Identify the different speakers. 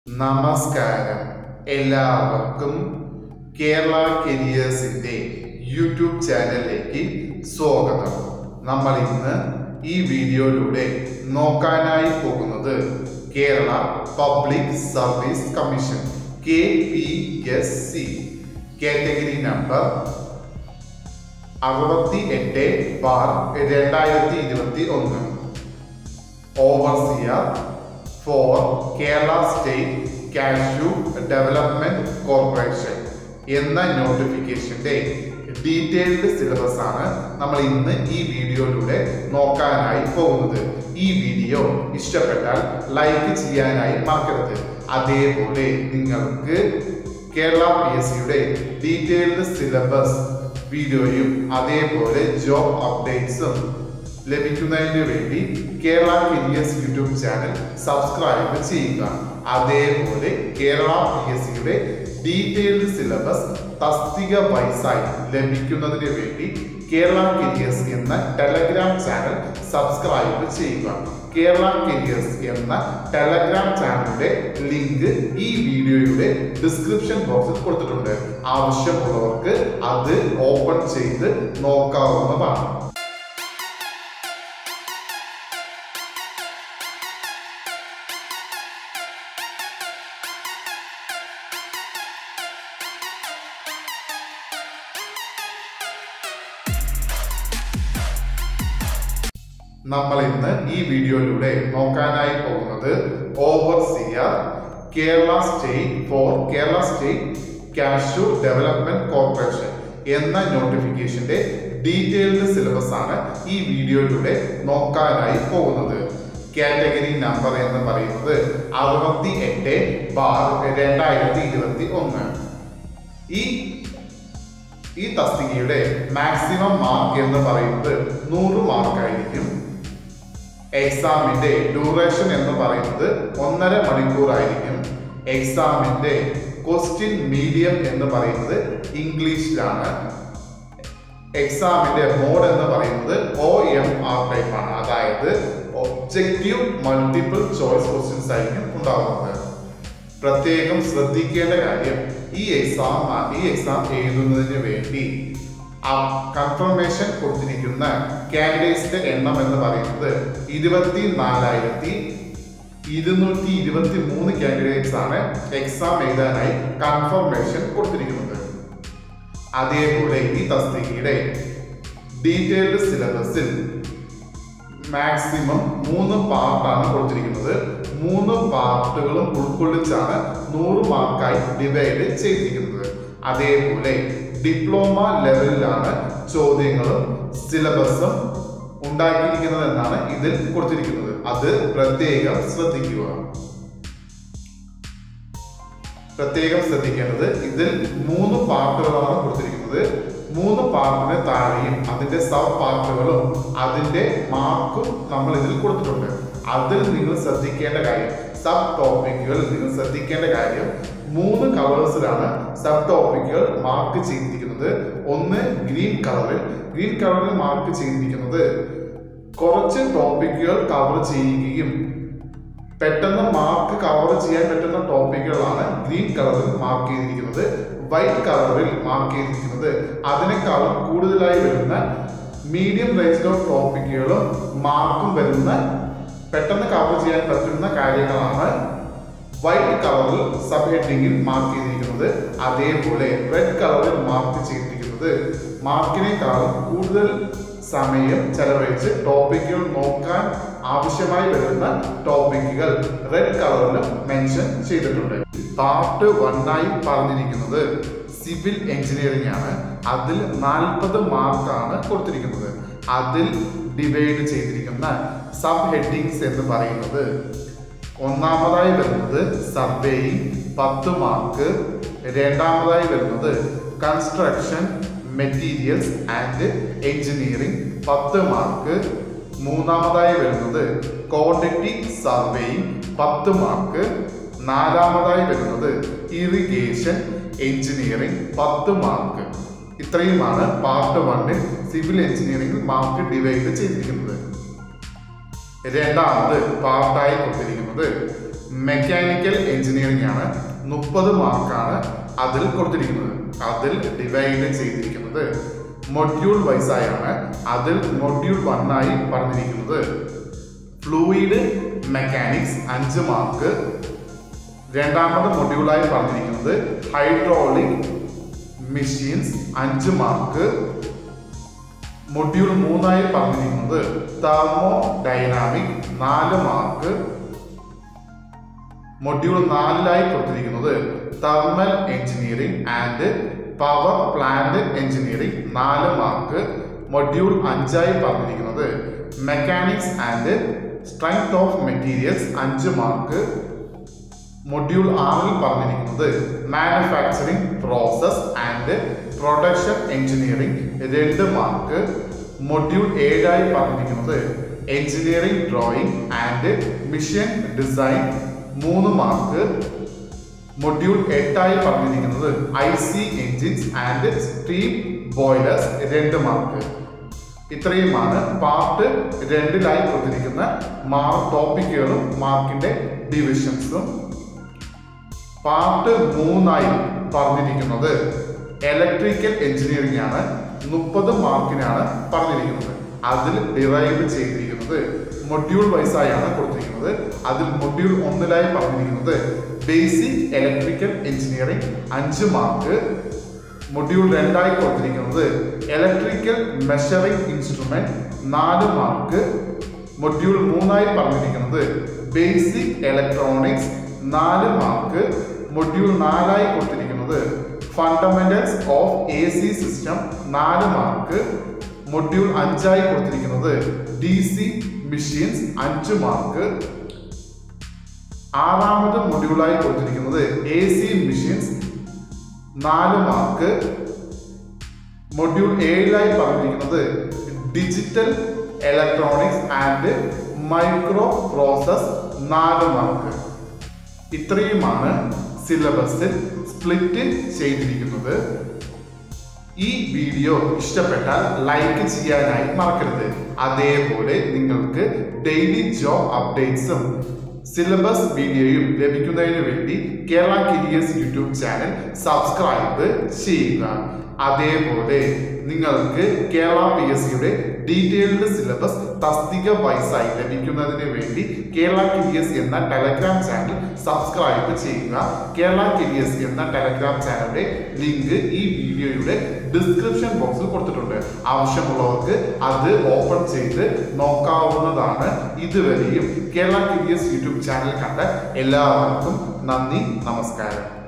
Speaker 1: നമസ്കാരം എല്ലാവർക്കും കേരള കരിയേഴ്സിന്റെ യൂട്യൂബ് ചാനലിലേക്ക് സ്വാഗതം നമ്മൾ ഇന്ന് ഈ വീഡിയോയിലൂടെ നോക്കാനായി പോകുന്നത് Kerala public service commission K P S C category number അറുപത്തി എട്ട് ബാർ രണ്ടായിരത്തി ഇരുപത്തി ഒന്ന് overseer for Kerala state cashew development corporation എന്ന നോട്ടിഫിക്കേഷന്റെ ഡീറ്റെയിൽഡ് സിലബസ് ആണ് നമ്മൾ ഇന്ന് ഈ വീഡിയോയിലൂടെ നോക്കാനായി പോകുന്നത് ഈ വീഡിയോ ഇഷ്ടപ്പെട്ടാൽ ലൈക്ക് ചെയ്യാനായി മറക്കരുത് അതേപോലെ നിങ്ങൾക്ക് കേരള പി എസ് സിയുടെ ഡീറ്റെയിൽഡ് സിലബസ് വീഡിയോയും അതേപോലെ ജോബ് അപ്ഡേറ്റ്സും ലഭിക്കുന്നതിന് വേണ്ടി Kerala careers YouTube channel subscribe ചെയ്യുക അതേപോലെ കേരള പി എസ് സിയുടെ ഡീറ്റെയിൽഡ് സിലബസ് തസ്തിക വൈസായി ലഭിക്കുന്നതിന് വേണ്ടി കേരള കരിയേഴ്സ് എന്ന ടെലഗ്രാം ചാനൽ സബ്സ്ക്രൈബ് ചെയ്യുക കേരള കരിയേഴ്സ് എന്ന ടെലഗ്രാം ചാനലിന്റെ ലിങ്ക് ഈ വീഡിയോയുടെ ഡിസ്ക്രിപ്ഷൻ ബോക്സിൽ കൊടുത്തിട്ടുണ്ട് ആവശ്യമുള്ളവർക്ക് അത് ഓപ്പൺ ചെയ്ത് നോക്കാവുന്നതാണ് നമ്മൾ ഇന്ന് ഈ വീഡിയോയിലൂടെ നോക്കാനായി പോകുന്നത് overseer Kerala state for Kerala state cashew development corporation എന്ന നോട്ടിഫിക്കേഷന്റെ ഡീറ്റെയിൽഡ് സിലബസ് ആണ് ഈ വീഡിയോയിലൂടെ നോക്കാനായി പോകുന്നത് കാറ്റഗറി നമ്പർ എന്ന് പറയുന്നത് അറുപത്തി എട്ട് ബാർ രണ്ടായിരത്തി ഇരുപത്തി ഒന്ന് ഈ ഈ തസ്തികയുടെ മാക്സിമം മാർക്ക് എന്ന് പറയുന്നത് നൂറ് മാർക്കായിരിക്കും എക്സാമിന്റെ ഡ്യൂറേഷൻ എന്ന് പറയുന്നത് ഒന്നര മണിക്കൂറായിരിക്കും എക്സാമിന്റെ ക്വസ്റ്റ്യൻ മീഡിയം എന്ന് പറയുന്നത് ഇംഗ്ലീഷിലാണ് എക്സാമിന്റെ മോഡ് എന്ന് പറയുന്നത് ഒ എം ആർ ടൈപ്പ് ആണ് അതായത് ഒബ്ജക്റ്റീവ് മൾട്ടിപ്പിൾ ചോയ്സ് ക്വസ്റ്റ്യൻസ് ആയിരിക്കും ഉണ്ടാകുന്നത് പ്രത്യേകം ശ്രദ്ധിക്കേണ്ട കാര്യം ഈ എക്സാം ഈ എക്സാം എഴുതുന്നതിന് വേണ്ടി കൺഫർമേഷൻ കൊടുത്തിരിക്കുന്ന കാൻഡിഡേറ്റ്സിന്റെ എണ്ണം എന്ന് പറയുന്നത് ഇരുപത്തി നാലായിരത്തി ഇരുന്നൂറ്റി ഇരുപത്തി മൂന്ന് കാൻഡിഡേറ്റ്സ് ആണ് എക്സാം എഴുതാനായി കൺഫർമേഷൻ കൊടുത്തിരിക്കുന്നത് അതേപോലെ ഈ തസ്തികയുടെ ഡീറ്റെയിൽഡ് സിലബസിൽ മാക്സിമം മൂന്ന് പാർട്ടാണ് കൊടുത്തിരിക്കുന്നത് മൂന്ന് പാർട്ടുകളും ഉൾക്കൊള്ളിച്ചാണ് നൂറ് മാർക്കായി ഡിവൈഡ് ചെയ്തിരിക്കുന്നത് അതേപോലെ ഡിപ്ലോമ ലെവലിലാണ് ചോദ്യങ്ങളും സിലബസും ഉണ്ടാക്കിയിരിക്കുന്നത് എന്നാണ് ഇതിൽ കൊടുത്തിരിക്കുന്നത് അത് പ്രത്യേകം ശ്രദ്ധിക്കുക പ്രത്യേകം ശ്രദ്ധിക്കേണ്ടത് ഇതിൽ മൂന്ന് പാർട്ടുകളാണ് കൊടുത്തിരിക്കുന്നത് മൂന്ന് പാർട്ടിന് താഴെയും അതിന്റെ സബ് പാർട്ടുകളും അതിന്റെ മാർക്കും നമ്മൾ ഇതിൽ കൊടുത്തിട്ടുണ്ട് അതിൽ നിങ്ങൾ ശ്രദ്ധിക്കേണ്ട കാര്യം സബ് ടോപ്പിക്കുകൾ നിങ്ങൾ ശ്രദ്ധിക്കേണ്ട കാര്യം മൂന്ന് കളേഴ്സിലാണ് സബ് ടോപ്പിക്കുകൾ മാർക്ക് ചെയ്തിരിക്കുന്നത് ഒന്ന് ഗ്രീൻ കളറിൽ ഗ്രീൻ കളറിൽ മാർക്ക് ചെയ്തിരിക്കുന്നത് കുറച്ച് ടോപ്പിക്കുകൾ കവർ ചെയ്യുകയും പെട്ടെന്ന് മാർക്ക് കവർ ചെയ്യാൻ പറ്റുന്ന ടോപ്പിക്കുകളാണ് ഗ്രീൻ കളറിൽ മാർക്ക് ചെയ്തിരിക്കുന്നത് വൈറ്റ് കളറിൽ മാർക്ക് ചെയ്തിരിക്കുന്നത് അതിനേക്കാളും കൂടുതലായി വരുന്ന മീഡിയം റേഞ്ച് ഓഫ് ടോപ്പിക്കുകളും മാർക്കും വരുന്ന പെട്ടെന്ന് കവർ ചെയ്യാൻ പറ്റുന്ന കാര്യങ്ങളാണ് വൈറ്റ് കളറിൽ സബ് ഹെഡിങ്ങിൽ മാർക്ക് ചെയ്തിരിക്കുന്നത് അതേപോലെ റെഡ് കളറിൽ മാർക്ക് ചെയ്തിരിക്കുന്നത് മാർക്കിനേക്കാളും കൂടുതൽ സമയം ചെലവഴിച്ച് ടോപ്പിക്കുകൾ നോക്കാൻ ആവശ്യമായി വരുന്ന ടോപ്പിക്കുകൾ റെഡ് കളറിലും മെൻഷൻ ചെയ്തിട്ടുണ്ട് പാർട്ട് വണ്ണായി പറഞ്ഞിരിക്കുന്നത് സിവിൽ എഞ്ചിനീയറിംഗ് ആണ് അതിൽ നാൽപ്പത് മാർക്കാണ് കൊടുത്തിരിക്കുന്നത് അതിൽ ഡിവൈഡ് ചെയ്തിരിക്കുന്ന സബ് ഹെഡിങ്സ് എന്ന് പറയുന്നത് ഒന്നാമതായി വരുന്നത് സർവേയിങ് പത്ത് മാർക്ക് രണ്ടാമതായി വരുന്നത് കൺസ്ട്രക്ഷൻ മെറ്റീരിയൽസ് ആൻഡ് എഞ്ചിനീയറിംഗ് പത്ത് മാർക്ക് മൂന്നാമതായി വരുന്നത് ക്വാണ്ടിറ്റി സർവേയിങ് പത്ത് മാർക്ക് നാലാമതായി വരുന്നത് ഇറിഗേഷൻ എഞ്ചിനീയറിംഗ് പത്ത് മാർക്ക് ഇത്രയുമാണ് പാർട്ട് വണ്ണിൽ സിവിൽ എഞ്ചിനീയറിംഗിൽ മാർക്ക് ഡിവൈഡ് ചെയ്തിരിക്കുന്നത് രണ്ടാമത് പാർട്ടായി കൊടുത്തിരിക്കുന്നത് മെക്കാനിക്കൽ എഞ്ചിനീയറിംഗ് ആണ് മുപ്പത് മാർക്കാണ് അതിൽ കൊടുത്തിരിക്കുന്നത് അതിൽ ഡിവൈഡ് ചെയ്തിരിക്കുന്നത് മൊഡ്യൂൾ വൈസായാണ് അതിൽ മൊഡ്യൂൾ വണ്ണായി പറഞ്ഞിരിക്കുന്നത് ഫ്ലൂയിഡ് മെക്കാനിക്സ് അഞ്ച് മാർക്ക് രണ്ടാമത് മൊഡ്യൂളായി പറഞ്ഞിരിക്കുന്നത് ഹൈഡ്രോളിക് മെഷീൻസ് അഞ്ച് മാർക്ക് മൊഡ്യൂൾ മൂന്നായി പറഞ്ഞിരിക്കുന്നത് തെർമോ ഡൈനാമിക് നാല് മാർക്ക് മൊഡ്യൂൾ നാലിലായി കൊടുത്തിരിക്കുന്നത് thermal engineering and power plant engineering നാല് മാർക്ക് മൊഡ്യൂൾ അഞ്ചായി പറഞ്ഞിരിക്കുന്നത് mechanics and strength of materials അഞ്ച് മാർക്ക് മൊഡ്യൂൾ ആറിൽ പറഞ്ഞിരിക്കുന്നത് manufacturing process and production engineering രണ്ട് മാർക്ക് മൊഡ്യൂൾ ഏഴായി പറഞ്ഞിരിക്കുന്നത് engineering drawing and machine design മൂന്ന് മാർക്ക് മൊഡ്യൂൾ എട്ടായി പറഞ്ഞിരിക്കുന്നത് I C engines and steam boilers രണ്ട് മാർക്ക് ഇത്രയുമാണ് പാർട്ട് രണ്ടിലായി കൊടുത്തിരിക്കുന്ന മാർക്ക് ടോപ്പിക്കുകളും മാർക്കിന്റെ ഡിവിഷൻസും പാർട്ട് മൂന്നായി പറഞ്ഞിരിക്കുന്നത് ഇലക്ട്രിക്കൽ എഞ്ചിനീയറിംഗ് ആണ് മുപ്പത് മാർക്കിനാണ് പറഞ്ഞിരിക്കുന്നത് അതിൽ ഡിറൈവ് ചെയ്തിരിക്കുന്നത് മൊഡ്യൂൾ വൈസായാണ് കൊടുത്തിരിക്കുന്നത് അതിൽ മൊഡ്യൂൾ ഒന്നിലായി പറഞ്ഞിരിക്കുന്നത് ബേസിക് ഇലക്ട്രിക്കൽ എഞ്ചിനീയറിംഗ് അഞ്ച് മാർക്ക് മൊഡ്യൂൾ രണ്ടായി കൊടുത്തിരിക്കുന്നത് ഇലക്ട്രിക്കൽ മെഷറിംഗ് ഇൻസ്ട്രുമെന്റ് നാല് മാർക്ക് മൊഡ്യൂൾ മൂന്നായി പറഞ്ഞിരിക്കുന്നത് ബേസിക് ഇലക്ട്രോണിക്സ് നാല് മാർക്ക് മൊഡ്യൂൾ നാലായി കൊടുത്തിരിക്കുന്നത് fundamentals of A C system നാല് മാർക്ക് മൊഡ്യൂൾ അഞ്ചായി കൊടുത്തിരിക്കുന്നത് ഡി സി മെഷീൻസ് അഞ്ച് മാർക്ക് ആറാമത് മൊഡ്യൂളായി കൊടുത്തിരിക്കുന്നത് എ സി മെഷീൻസ് നാല് മാർക്ക് മൊഡ്യൂൾ ഏഴിലായി പറഞ്ഞിരിക്കുന്നത് digital electronics and micro process നാല് മാർക്ക് ഇത്രയുമാണ് സിലബസിൽ സ്പ്ലിറ്റ് ചെയ്തിരിക്കുന്നത് ഈ വീഡിയോ ഇഷ്ടപ്പെട്ടാൽ ലൈക്ക് ചെയ്യാനായി മറക്കരുത് അതേപോലെ നിങ്ങൾക്ക് ഡെയിലി ജോബ് അപ്ഡേറ്റ്സും സിലബസ് വീഡിയോയും ലഭിക്കുന്നതിന് വേണ്ടി Kerala careers YouTube channel subscribe ചെയ്യുക അതേപോലെ നിങ്ങൾക്ക് കേരള പി എസ് സിയുടെ ഡീറ്റെയിൽഡ് സിലബസ് തസ്തിക വൈസായി ലഭിക്കുന്നതിന് വേണ്ടി കേരള കരിയേഴ്സ് എന്ന ടെലഗ്രാം ചാനൽ സബ്സ്ക്രൈബ് ചെയ്യുക കേരള കരിയേഴ്സ് എന്ന ടെലഗ്രാം ചാനലിന്റെ ലിങ്ക് ഈ വീഡിയോയുടെ ഡിസ്ക്രിപ്ഷൻ ബോക്സിൽ കൊടുത്തിട്ടുണ്ട് ആവശ്യമുള്ളവർക്ക് അത് ഓപ്പൺ ചെയ്ത് നോക്കാവുന്നതാണ് ഇതുവരെയും കേരള കരിയേഴ്സ് യൂട്യൂബ് ചാനൽ കണ്ട എല്ലാവർക്കും നന്ദി നമസ്കാരം